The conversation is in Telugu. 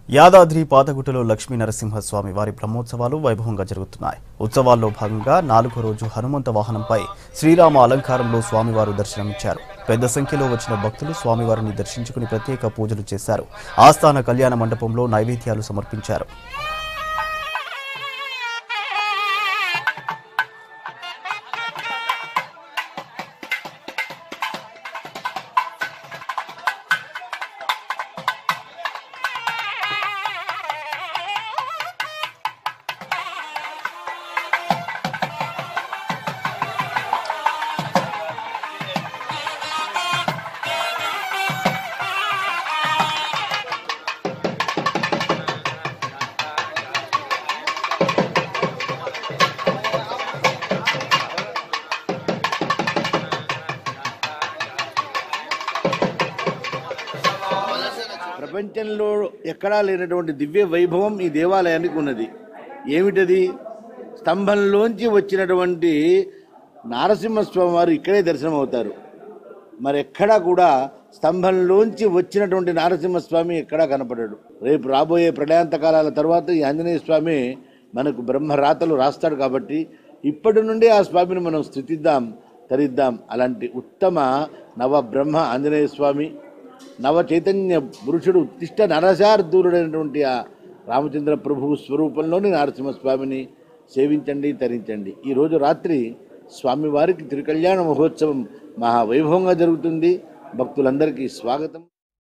యాదాద్రి పాతగుట్టలో లక్ష్మీ నరసింహస్వామి వారి బ్రహ్మోత్సవాలు వైభవంగా జరుగుతున్నాయి ఉత్సవాల్లో భాగంగా నాలుగో రోజు హనుమంత వాహనంపై శ్రీరామ అలంకారంలో స్వామివారు దర్శనమిచ్చారు పెద్ద సంఖ్యలో వచ్చిన భక్తులు స్వామివారిని దర్శించుకుని ప్రత్యేక పూజలు చేశారు ఆస్థాన కళ్యాణ మండపంలో నైవేద్యాలు సమర్పించారు ప్రపంచంలో ఎక్కడా లేనటువంటి దివ్య వైభవం ఈ దేవాలయానికి ఉన్నది ఏమిటది స్తంభంలోంచి వచ్చినటువంటి నారసింహస్వామి వారు ఇక్కడే దర్శనం అవుతారు మరి ఎక్కడా కూడా స్తంభంలోంచి వచ్చినటువంటి నారసింహస్వామి ఎక్కడా కనపడడు రేపు రాబోయే ప్రళయాంత కాలాల తర్వాత ఈ ఆంజనేయ స్వామి మనకు బ్రహ్మరాతలు రాస్తాడు కాబట్టి ఇప్పటి నుండి ఆ స్వామిని మనం స్థుతిద్దాం తరిద్దాం అలాంటి ఉత్తమ నవ బ్రహ్మ ఆంజనేయ స్వామి నవ చైతన్య పురుషుడు ఉత్తిష్ట నరసార్దూరుడైనటువంటి ఆ రామచంద్ర ప్రభువు స్వరూపంలోని నరసింహస్వామిని సేవించండి తరించండి ఈరోజు రాత్రి స్వామివారికి తిరుకళ్యాణ మహోత్సవం మహావైభవంగా జరుగుతుంది భక్తులందరికీ స్వాగతం